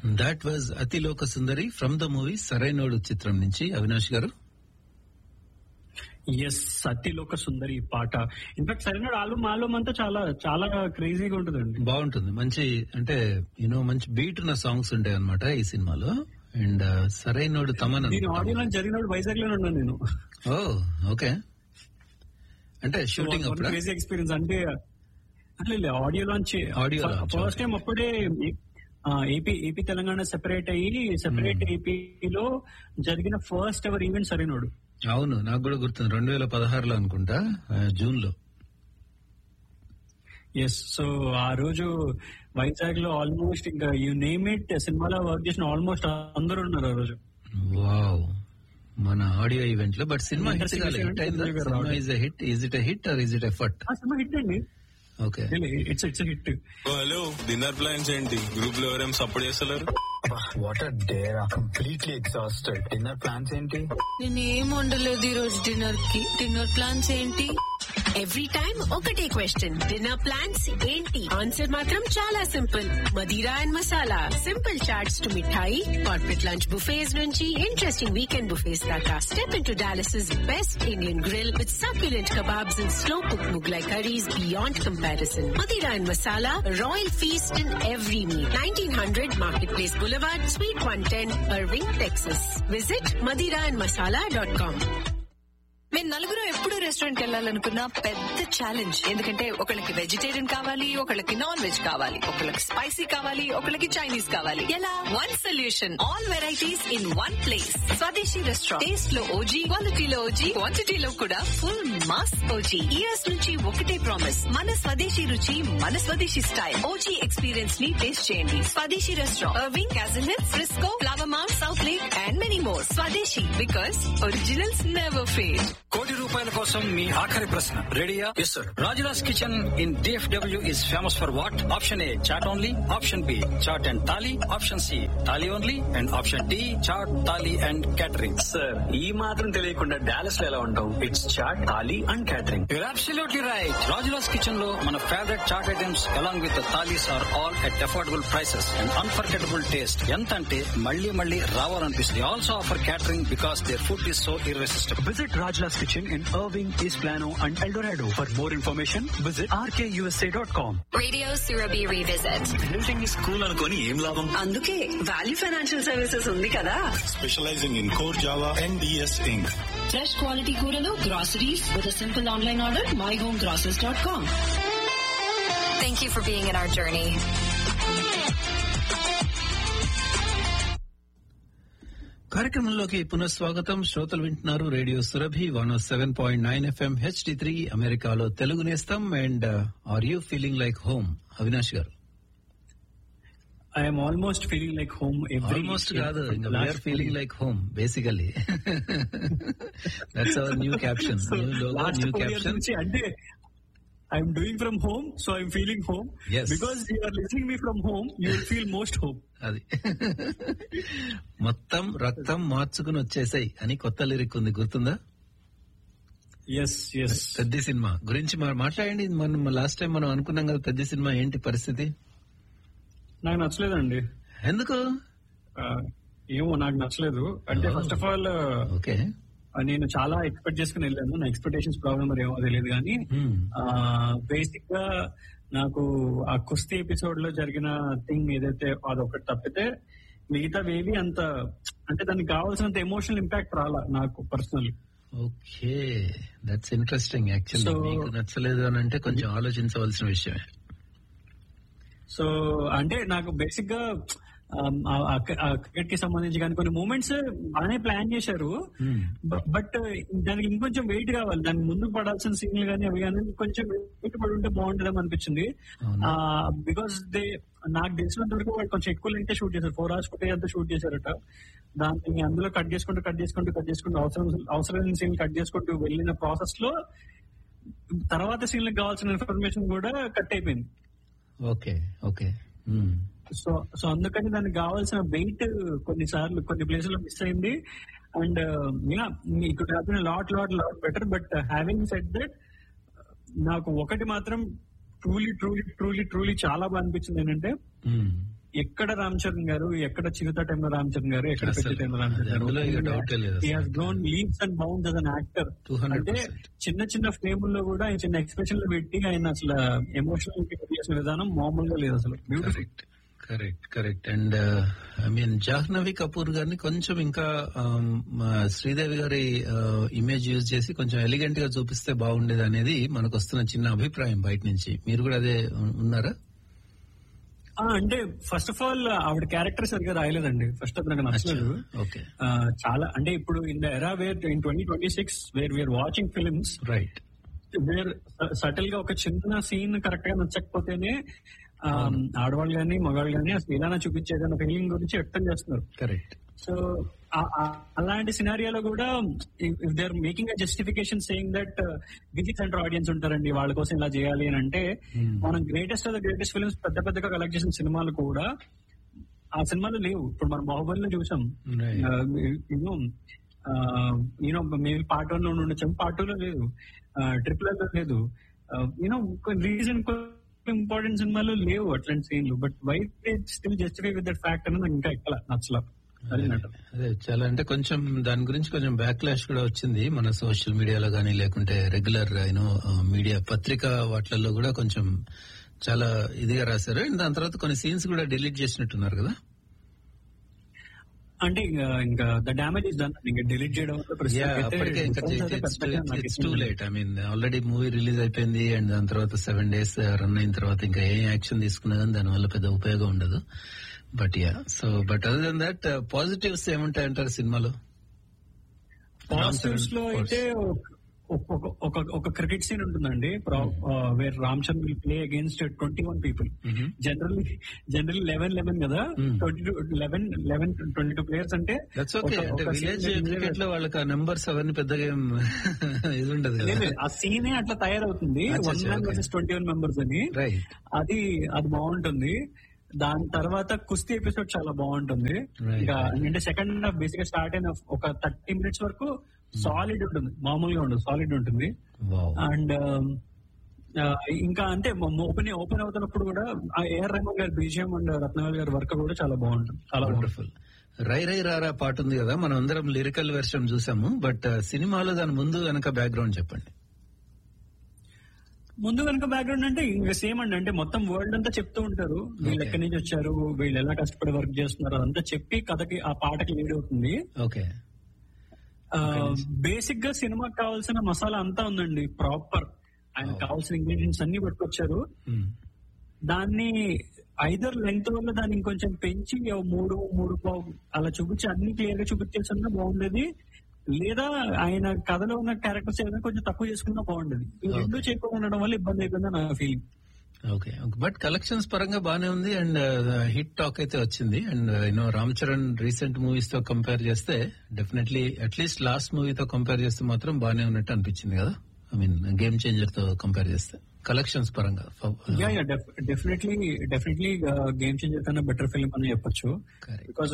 That was Athiloka Sundari from the movie Sarainodu చిత్రం నుంచి అవినాష్ గారు ఎస్ సత్యలోక సుందరి పాట ఇన్ఫాక్ట్ సరైన ఆల్బమ్ ఆల్బమ్ అంతా చాలా చాలా క్రేజీగా ఉంటుందండి బాగుంటుంది మంచి అంటే యూనో మంచి బీట్ ఉన్న సాంగ్స్ ఉంటాయి అనమాట ఈ సినిమాలో అండ్ సరైనోడు తమన్ నేను ఆడియో జరిగినప్పుడు వైజాగ్ లోనే ఉన్నాను నేను ఓ ఓకే అంటే షూటింగ్ అప్పుడు క్రేజీ ఎక్స్పీరియన్స్ అంటే audio launch Audio launch, first okay. Time అప్పుడే ఏపీ ఏపీ తెలంగాణ సెపరేట్ అయ్యి సెపరేట్ ఏపీలో జరిగిన ఫస్ట్ ఎవర్ ఈవెంట్ సరైనోడు అవును నాకు కూడా గుర్తుంది రెండు వేల పదహారులో అనుకుంటా జూన్ లో ఎస్ సో ఆ రోజు వైజాగ్ లో ఆల్మోస్ట్ ఇంకా యూ నేమ్ ఇట్ సినిమాలో వర్క్ చేసిన ఆల్మోస్ట్ అందరూ ఉన్నారు ఆ రోజు వావ్ మన ఆడియో ఈవెంట్ లో బట్ సినిమా హిట్ Interesting కాలేదు విషయం హిట్ అయిందా ఏంటంటే cinema is hit is it hit or is it effort ఆ సినిమా హిట్ అండి okay it's it's hit hello dinner plans ఏంటి గ్రూప్ లో ఎవరేం సపోర్ట్ చేస్తలేరు what are there completely exhausted dinner plans ఏంటి నేనేం వండలేదు ఈ రోజు డిన్నర్ కి డిన్నర్ ప్లాన్స్ ఏంటి ఎవ్రీ టైం ఒకటే క్వశ్చన్ డిన్నర్ ప్లాన్స్ ఏంటి ఆన్సర్ మాత్రం చాలా simple Madira and Masala simple chaats to mithai corporate lunch buffets నుంచి ఇంట్రెస్టింగ్ వీకెండ్ బుఫేస్ దాకా step in to Dallas best Indian grill with succulent kebabs and slow cook Mughlai curries beyond comparison Madira and Masala royal feast in every meal nineteen hundred market place boulevard suite one ten Irving Texas visit Madira and Masala dot com మేము నలుగురు ఎప్పుడు restaurant వెళ్ళాలనుకున్న పెద్ద challenge ఎందుకంటే ఒకళ్ళకి vegetarian కావాలి ఒకళ్ళకి non veg కావాలి ఒకళ్ళకి స్పైసీ కావాలి ఒకళ్ళకి చైనీస్ కావాలి ఎలా one solution all varieties in one place Swadeshi restaurant taste లో ఓజీ క్వాలిటీలో ఓజీ క్వాంటిటీలో కూడా ఫుల్ మాస్ ఓజీ ఇయర్స్ నుంచి ఒకటే ప్రామిస్ మన స్వదేశీ రుచి మన స్వదేశీ స్టైల్ ఓజీ ఎక్స్పీరియన్స్ ని టేస్ట్ చేయండి Swadeshi restaurant Irving Castle Hills Frisco Flower Mound Southlake and many more Swadeshi because originals never fail కోటి రూపాయల కోసం మీ ఆఖరి ప్రశ్న రెడీయా yes sir Rajula's kitchen in DFW is famous for what option A chaat only option B chaat and thali option C thali only and option D chaat thali and catering sir ఈ మాత్రం తెలియకుండా డాలస్ లో ఎలా ఉంటాం it's chaat thali and catering you're absolutely right Rajula's kitchen లో మన favourite chaat items along with thalis are all at affordable prices and unforgettable taste ఎంత అంటే మళ్ళీ మళ్ళీ రావాలనిపిస్తుంది also offer catering because their food is so irresistible visit Rajula's kitchen in Irving East Plano and Eldorado for more information visit RKUSA dot com Radio Surabhi Revisit. Building school అనుకొని ఏం లాభం అందుకే value financial services ఉంది కదా specializing in core Java and DS ఇంక్ fresh quality కూరలు groceries with simple online order my home groceries dot com Thank you for being in our journey. కార్యక్రమంలోకి పునఃస్వాగతం శ్రోతలు వింటున్నారు radio Surabhi one seven point nine FM HD three అమెరికాలో తెలుగు నేస్తం and are you feeling like home Avinash గారు I'm almost feeling like home every almost కాదు ఇంకా we're feeling like home basically that's our new caption new logo new caption అంటే I'm doing from home so I'm feeling home Yes. Because you are listening me from home you will feel most home అది మొత్తం రక్తం మార్చుకుని వచ్చేసాయి అని కొత్త lyric ఉంది గుర్తుందా ఎస్ ఎస్ పెద్ద సినిమా గురించి మా- మాట్లాడండి మనం లాస్ట్ టైం మనం అనుకున్నాం కదా పెద్ద సినిమా ఏంటి పరిస్థితి నాకు నచ్చలేదండి ఎందుకు ఆ, ఏమో నాకు నచ్చలేదు అంటే Oh. First of all okay నేను చాలా ఎక్స్పెక్ట్ చేసుకుని వెళ్ళాను నా ఎక్స్పెక్టేషన్స్ ప్రాబ్లం మరి ఏమో తెలియదు కానీ Hmm. బేసిక్ గా నాకు ఆ కుస్తీ ఎపిసోడ్ లో జరిగిన థింగ్ ఏదైతే అదొకటి తప్పితే మిగతా వేవి అంత అంటే దానికి కావాల్సినంత ఎమోషనల్ ఇంపాక్ట్ రాలా నాకు personal okay that's interesting actually So- మీకు నచ్చలేదు అని అంటే కొంచెం ఆలోచించవలసిన విషయమే సో అంటే నాకు బేసిక్ గా క్రికెట్ కి సంబంధించి కానీ కొన్ని మూమెంట్స్ బాగానే ప్లాన్ చేశారు Hmm. బట్ దానికి ఇంకొంచెం వెయిట్ కావాలి దానికి ముందుకు పడాల్సిన సీన్లు కానీ అవి కానీ కొంచెం వెయిట్ పడి ఉంటే బాగుంటుందేమో అనిపించింది అవునా? బికాస్ దే నాకు తెలిసినంత వరకు వాళ్ళు కొంచెం ఎక్కువ లెంగ్తే షూట్ చేశారు ఫోర్ అవర్స్ ఫుటేజ్ అంతా షూట్ చేశారట దాన్ని అందులో కట్ చేసుకుంటూ కట్ చేసుకుంటూ కట్ చేసుకుంటూ అవసరం అవసరమైన సీన్ కట్ చేసుకుంటూ వెళ్ళిన ప్రాసెస్ లో తర్వాత సీన్లకు కావాల్సిన ఇన్ఫర్మేషన్ కూడా కట్ అయిపోయింది ఓకే ఓకే సో సో అందుకని దానికి కావాల్సిన వెయిట్ కొన్నిసార్లు కొన్ని ప్లేసుల్లో మిస్ అయింది అండ్ యా మీకు happen lot lot lot better but having said that నాకు ఒకటి మాత్రం ట్రూలీ ట్రూలీ ట్రూలీ ట్రూలీ చాలా బాగా అనిపించింది ఏంటంటే ఎక్కడ రామ్ చరణ్ గారు ఎక్కడ చిరుత టైంలో రామ్ చరణ్ గారు ఎక్కడ పెద్ద అసలు టైంలో రామ్ చరణ్ అందులో ఇక doubt ఏ లేదు గారు అసలు. Grown leaps and bounds an actor 200%. అంటే చిన్న చిన్న ఫ్రేమ్ లో కూడా ఆయన చిన్న ఎక్స్ప్రెషన్ లో పెట్టి ఆయన అసలు ఎమోషనల్ చేసిన విధానం మామూలుగా లేదు అసలు beautiful correct correct correct and I mean Janhvi Kapoor గారిని కొంచెం ఇంకా um, మా శ్రీదేవి గారి ఇమేజ్ యూజ్ చేసి కొంచెం ఎలిగెంట్ గా చూపిస్తే బాగుండేది అనేది మనకు వస్తున్న చిన్న అభిప్రాయం బయట నుంచి మీరు కూడా అదే ఉ- ఉన్నారా ఆ, అంటే ఫస్ట్ ఆఫ్ ఆల్ ఆవిడ క్యారెక్టర్ సరిగ్గా రాయలేదండి ఫస్ట్ ఆఫ్ నాకు నచ్చలేదు ఓకే ఆ, చాలా అంటే ఇప్పుడు in the era where in twenty twenty six where we're watching films right where subtle గా ఒక చిన్న సీన్ కరెక్ట్ గా నచ్చకపోతేనే ఆ, ఆడవాళ్ళు గానీ మగవాళ్ళు గానీ అసలు ఇలానే చూపించేదన్న ఫీలింగ్ గురించి వ్యక్తం చేస్తున్నారు కరెక్ట్ సో ఆ- ఆ- అలాంటి సినారియాలో కూడా if they are making a justification saying that visit centre audience ఉంటారండి వాళ్ళ కోసం ఇలా చేయాలి అని అంటే మనం greatest of the greatest films పెద్ద పెద్దగా కలెక్ట్ చేసిన సినిమాలు కూడా ఆ సినిమాలు లేవు ఇప్పుడు మనం బాహుబలిలో చూసాం Right. యూనో యూనో మేము పార్ట్ వన్ లో ఉండొచ్చాం పార్ట్ టూ లో లేదు ట్రిపుల్ లో లేదు యూనో రీజన్ ఇంపార్టెంట్ సినిమాలు లేవు అట్లాంటి సీన్లు but why still justify with that fact అనేది నాకు ఇంకా ఎక్కల నచ్చల అది మ్యాటర్ అదే చాలా అంటే కొంచెం దాని గురించి కొంచెం బ్యాక్లాష్ కూడా వచ్చింది మన సోషల్ మీడియాలో కానీ లేకుంటే రెగ్యులర్ యూనో మీడియా పత్రిక వాటిలలో కూడా కొంచెం చాలా ఇదిగా రాశారు అండ్ దాని తర్వాత కొన్ని సీన్స్ కూడా డిలీట్ చేసినట్టున్నారు కదా అంటే ఇంకా ఇంకా ద డ్యామేజ్ ఇస్ డన్ ఇంకా డిలీట్ చేయడం వల్ల ప్రస్తుతానికి Yeah, అయితే అప్పటికే ఇంకా difference అయితే పెద్దగా నాకు ఇట్స్ టూ ఎక్కువ late I mean already movie release అయిపోయింది అండ్ దాని తర్వాత సెవెన్ డేస్ రన్ అయిన తర్వాత ఇంకా ఏం యాక్షన్ తీసుకున్నా కానీ దాని వల్ల పెద్ద ఉపయోగం ఉండదు but yeah so but other than that positives ఏముంటాయంటారు సినిమాలో పాజిటివ్స్ లో అయితే ఒక- ఒక- ఒక ఒక క్రికెట్ సీన్ ఉంటుందండి where Ram Charan will play against twenty one people generally generally eleven eleven కదా twenty two eleven eleven twenty two players అంటే దట్స్ ఓకే ఒక- అంటే ఒక విలేజ్ scene క్రికెట్ లో వాళ్ళకి ఆ నెంబర్స్ అవన్నీ పెద్దగా ఏం ఇది ఉండదు లేదు, కదా లేదు. ఆ సీనే అట్లా తయారవుతుంది అచ్చా, one man okay. Versus twenty one members అని రైట్ అది అది బాగుంటుంది దాని తర్వాత కుస్తీ ఎపిసోడ్ చాలా బాగుంటుంది Right, ఇంకా right. అంటే సెకండ్ హాఫ్ బేసిక్ గా స్టార్ట్ అయిన ఒక థర్టీ మినిట్స్ వరకు సాలిడ్ ఉంటుంది మామూలుగా ఉండదు సాలిడ్ ఉంటుంది వావ్ అండ్ ఇంకా అంటే ఓపెన్ ఓపెన్ అవుతున్నప్పుడు కూడా ఆ ఏఆర్ రెహమాన్ గారి బీజిఎం అండ్ రత్నవేల్ గారి వర్క్ కూడా చాలా బాగుంటుంది చాలా బాగుంటుంది వండర్ఫుల్ రై రై రారా పాట ఉంది కదా మనం అందరం లిరికల్ వెర్షన్ చూసాము బట్ సినిమాలో దాని ముందు వెనక బ్యాక్గ్రౌండ్ చెప్పండి ముందు కనుక బ్యాక్గ్రౌండ్ అంటే ఇంకా సేమ్ అండి అంటే మొత్తం వరల్డ్ అంతా చెప్తూ ఉంటారు వీళ్ళు Okay. ఎక్కడి నుంచి వచ్చారు వీళ్ళు ఎలా కష్టపడి వర్క్ చేస్తున్నారు అదంతా చెప్పి కథకి ఆ పాటకి లీడ్ అవుతుంది ఓకే బేసిక్ గా సినిమాకి కావాల్సిన మసాలా అంతా ఉందండి ప్రాపర్ ఆయన కావాల్సిన ఇంగ్రీడియంట్స్ అన్ని పట్టుకొచ్చారు దాన్ని ఐదర్ లెంగ్త్ వల్ల దాన్ని ఇంకొంచెం పెంచి ఓ మూడు మూడు పావు అలా చూపించి అన్ని క్లియర్ గా చూపించేసన్నా బాగుండేది లేదా ఆయన కథలో ఉన్న క్యారెక్టర్స్ ఏదైనా కొంచెం తక్కువ చేసుకున్నా బాగుండేది ఈ రెండు చేయకుండా ఉండడం వల్ల ఇబ్బంది అయిపోయిందని నా ఫీలింగ్ ఓకే బట్ కలెక్షన్స్ పరంగా బానే ఉంది అండ్ హిట్ టాక్ అయితే వచ్చింది and you know Ram Charan recent movies తో కంపేర్ చేస్తే డెఫినెట్లీ అట్లీస్ట్ లాస్ట్ మూవీతో కంపేర్ చేస్తే మాత్రం బానే ఉన్నట్టు అనిపించింది కదా ఐ మీన్ గేమ్ చేంజర్ తో కంపేర్ చేస్తే కలెక్షన్స్ పరంగా yeah yeah definitely definitely game changer కన్నా బెటర్ ఫిల్మ్ అని చెప్పొచ్చు Correct. Because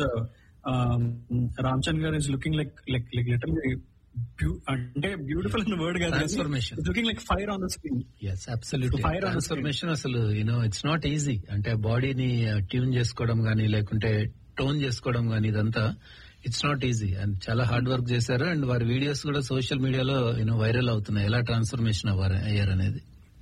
Ram Charan garu is looking like like like literally అంటే బ్యూటిఫుల్ అన్న వర్డ్ కాదు Transformation. Looking like fire on the screen yes absolute So, fire on the transformation అసలు you know it's not easy అంటే బాడీని tune చేసుకోవడం గానీ లేకుంటే టోన్ చేసుకోవడం గానీ ఇదంతా ఇట్స్ నాట్ ఈజీ అండ్ చాలా హార్డ్ వర్క్ చేశారు అండ్ వారి వీడియోస్ కూడా సోషల్ మీడియాలో యూనో వైరల్ అవుతున్నాయి ఎలా ట్రాన్స్ఫర్మేషన్ అవ్వారు అయ్యారు అనేది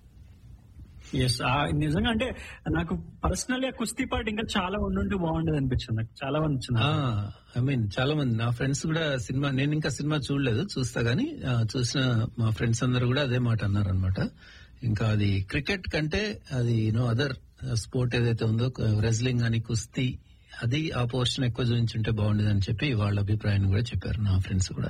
ఎస్ నిజంగా అంటే నాకు పర్సనల్ గా కుస్తీ పాట ఇంకా చాలా ఉండుంటే బాగుండేది అనిపించింది నాకు చాలా అనిపించింది ఐ మీన్ చాలా మంది నా ఫ్రెండ్స్ కూడా సినిమా నేను ఇంకా సినిమా చూడలేదు చూస్తా గానీ ఆ, చూసిన మా ఫ్రెండ్స్ అందరూ కూడా అదే మాట అన్నారు అనమాట ఇంకా అది క్రికెట్ కంటే అది యూనో అదర్ స్పోర్ట్ ఏదైతే ఉందో రెజ్లింగ్ అని కుస్తీ అది ఆ పోర్షన్ ఎక్కువ చూపించుంటే బాగుండేది అని చెప్పి వాళ్ళ అభిప్రాయాన్ని కూడా చెప్పారు నా ఫ్రెండ్స్ కూడా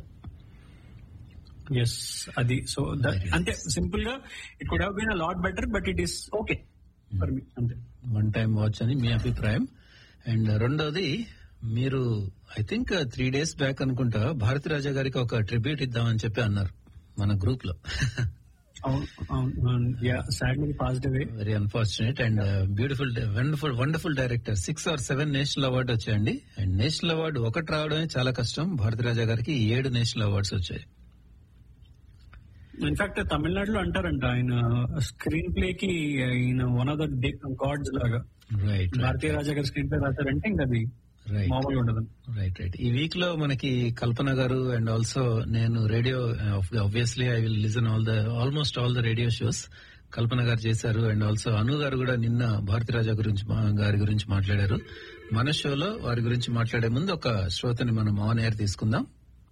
ఎస్ అది సో అంటే సింపుల్ గా it could have been a lot better but it is okay for me అంతే వన్ టైం వాచ్ అని మీ అభిప్రాయం అండ్ రెండోది మీరు I think three days back అనుకుంటా భారతి రాజా గారికి ఒక ట్రిబ్యూట్ ఇద్దామని చెప్పి అన్నారు మన గ్రూప్ లో అవును అవును yeah sadly positive very unfortunate and beautiful wonderful wonderful director six or seven national award వచ్చాయండి అండ్ నేషనల్ అవార్డు ఒకటి రావడమే చాలా కష్టం భారతి రాజా గారికి ఏడు నేషనల్ అవార్డ్స్ వచ్చాయి ఇన్ఫాక్ట్ తమిళనాడులో అంటారంట ఆయన స్క్రీన్ ప్లే కి ఆయన వన్ ఆఫ్ ద గాడ్స్ లాగా రైట్ భారతీయ రాజా గారు స్క్రీన్ ప్లే రాశారంటే ఇంకా అది రైట్ మామూలుగా ఉండదు రైట్ రైట్ ఈ వీక్ లో మనకి కల్పన గారు అండ్ ఆల్సో నేను radio obviously I will listen all the almost all the radio shows Kalpana గారు చేశారు అండ్ ఆల్సో అను గారు కూడా నిన్న భారతిరాజా గురించి మా- గారి గురించి మాట్లాడారు మన షోలో వారి గురించి మాట్లాడే ముందు ఒక శ్రోతని మనం ఆన్ ఎయిర్ తీసుకుందాం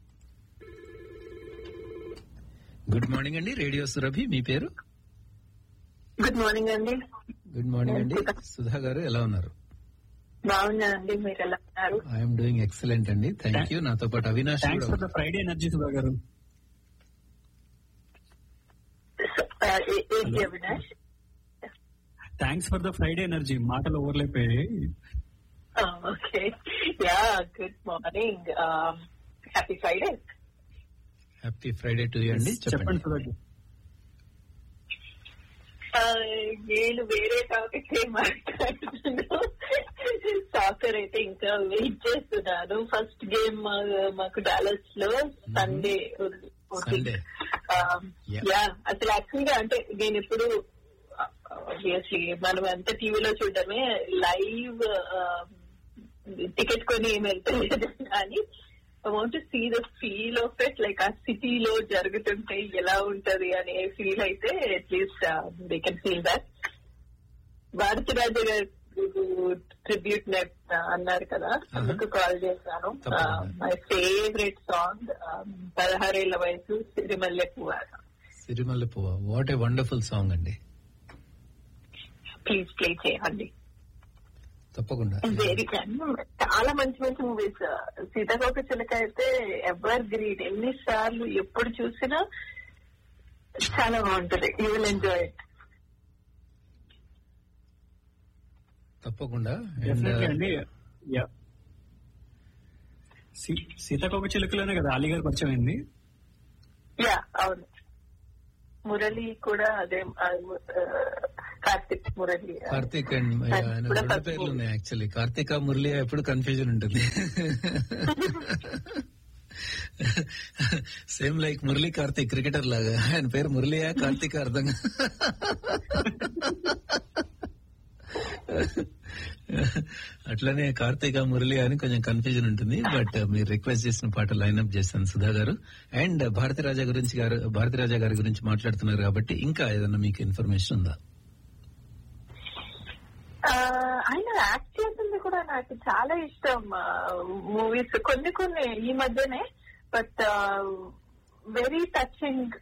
గుడ్ మార్నింగ్ అండి రేడియో సురభి మీ పేరు గుడ్ మార్నింగ్ అండి గుడ్ మార్నింగ్ అండి సుధా గారు ఎలా ఉన్నారు బాగున్నానండి మీరు ఎలా ఉన్నారు ఐఎమ్ డూయింగ్ ఎక్సలెంట్ అండి థ్యాంక్ యూ నాతో పాటు అవినాష్ థ్యాంక్స్ ఫర్ కూడా ద ఫ్రైడే ఎనర్జీ సుధా గారు ఆ, ఏ- ఏంటి Avinash thanks for the Friday energy మాటలు ఓవర్లైపోయాయి okay yeah good morning happy Friday happy Friday too అండి చెప్పండి చెప్పండి సుధా గారు నేను వేరే టాపిక్ మాట్లాడుతున్నాను సాకర్ అయితే ఇంకా వెయిట్ చేస్తున్నాను ఫస్ట్ గేమ్ మాకు డాలస్ లో సండే Sunday. Yeah. యా అసలు యాక్చువల్ గా అంటే నేను ఎప్పుడు ఆబ్వియస్లీ మనం అంత టీవీలో చూడడమే లైవ్ టికెట్ కొని ఏమి వెళ్తలేదు కానీ I want see the feel of it like ఆ సిటీలో జరుగుతుంటే ఎలా ఉంటది అనే ఫీల్ అయితే at least they can feel that Bharatha Raju garu tribute net అన్నారు కదా అందుకు కాల్ చేశాను తప్పకుండా. మై ఫేవరెట్ సాంగ్ పదహారేళ్ల వయసు సిరిమల్లె పువ్వు సిరిమల్లె పువ్వ వాట్ ఏ వండర్ఫుల్ సాంగ్ అండి ప్లీజ్ ప్లే చేయండి తప్పకుండా వెరీ చాలా మంచి మంచి మూవీస్ సీతాకోక చిలక అయితే ఎవర్ గ్రీడ్ ఎన్నిసార్లు ఎప్పుడు చూసినా చాలా బాగుంటది యూ విల్ ఎంజాయ్ ఇట్ తప్పకుండా డెఫినెట్లీ అండ్ అండి యా సీతాకోక చిలుకలోనే కదా అలీ గారు పరిచయం అయింది యా అవును మురళి కూడా అదే ఆ, ఆ, కార్తిక్ మురళి కార్తీక్ అండ్ ఆయన ఆయన కూడా రెండు first పేర్లు movie. ఉన్నాయి యాక్చువల్లీ కార్తీక మురళి ఎప్పుడు కన్ఫ్యూజన్ ఉంటుంది same like Murali Karthik cricketer లాగా ఆయన పేరు మురళియా కార్తీక్ అర్థం కా- అట్లనే కార్తీక మురళి అని కొంచెం కన్ఫ్యూజన్ ఉంటుంది బట్ మీరు రిక్వెస్ట్ చేసిన పాట లైన్అప్ చేశాను సుధా గారు అండ్ భారతిరాజా గురించి గారు భారతిరాజా గారి గురించి మాట్లాడుతున్నారు కాబట్టి ఇంకా ఏదన్నా మీకు ఇన్ఫర్మేషన్ ఉందా ఆ, ఆయన యాక్ట్ చేసింది కూడా నాకు చాలా ఇష్టం మూవీస్ కొన్ని కొన్ని ఈ మధ్యనే but very touching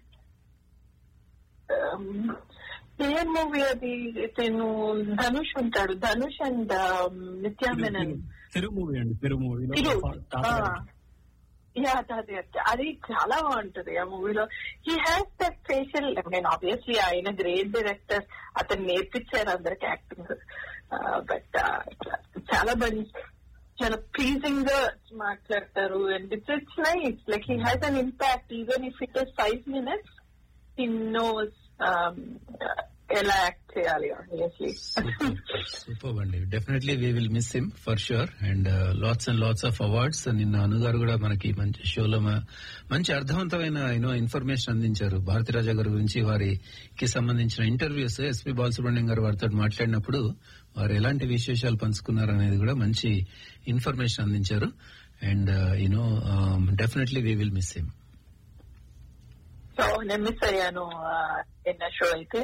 a movie అది నేను ధనుష్ ఉంటాడు ధనుష్ అండ్ నిత్యా మెనన్ తిరు మూవీ అండి తిరు మూవీలో తిరు తాత గారు. యా అదే అదే అది చాలా బాగుంటది ఆ మూవీలో హీ హ్యాస్ దట్ ఫేషియల్ నేను ఆబ్వియస్లీ ఆయన గ్రేట్ డైరెక్టర్ అతను నేర్పించారు అందరికి యాక్టింగ్ బట్ చాలా మంచి చాలా ప్లీజింగ్ గా మాట్లాడతారు and it's it's nice like he has an impact even if it is five minutes he knows ఎలా యాక్ట్ చేయాలి ఆబ్వియస్లీ సూపర్ అండి definitely we will miss him for sure and lots and lots of awards నిన్న అనుగారు కూడా మనకి మంచి షోలో మ- మంచి అర్థవంతమైన యూనో ఇన్ఫర్మేషన్ అందించారు భారతిరాజా గారి గురించి వారికి సంబంధించిన ఇంటర్వ్యూస్ ఎస్పీ బాలసుబ్రహ్మణ్యం గారు వారితో మాట్లాడినప్పుడు వారు ఎలాంటి విశేషాలు పంచుకున్నారు అనేది కూడా మంచి ఇన్ఫర్మేషన్ అందించారు and you know definitely we will miss him so నేను మిస్ అయ్యాను ఎన్న షో అయితే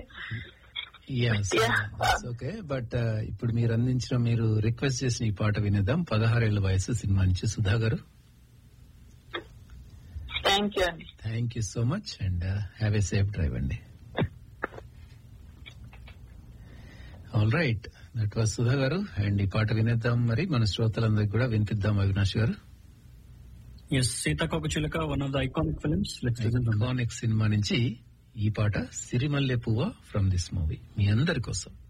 Yeah. ఓకే బట్ ఇప్పుడు మీరు అందించిన మీరు రిక్వెస్ట్ చేసిన ఈ పాట వినేద్దాం పదహారేళ్ల వయసు సినిమా నుంచి సుధా గారు థ్యాంక్ యూ అండి thank you so much and have a safe drive అండి all right that was Sudha గారు అండ్ ఈ పాట వినేద్దాం మరి మన శ్రోతలందరికీ కూడా వినిపిద్దాం అవినాష్ గారు yes Seethakoka Chiluka one of the iconic films let's iconic సినిమా నుంచి ఈ పాట సిరిమల్లె పువ్వ ఫ్రమ్ దిస్ మూవీ మీ అందరి కోసం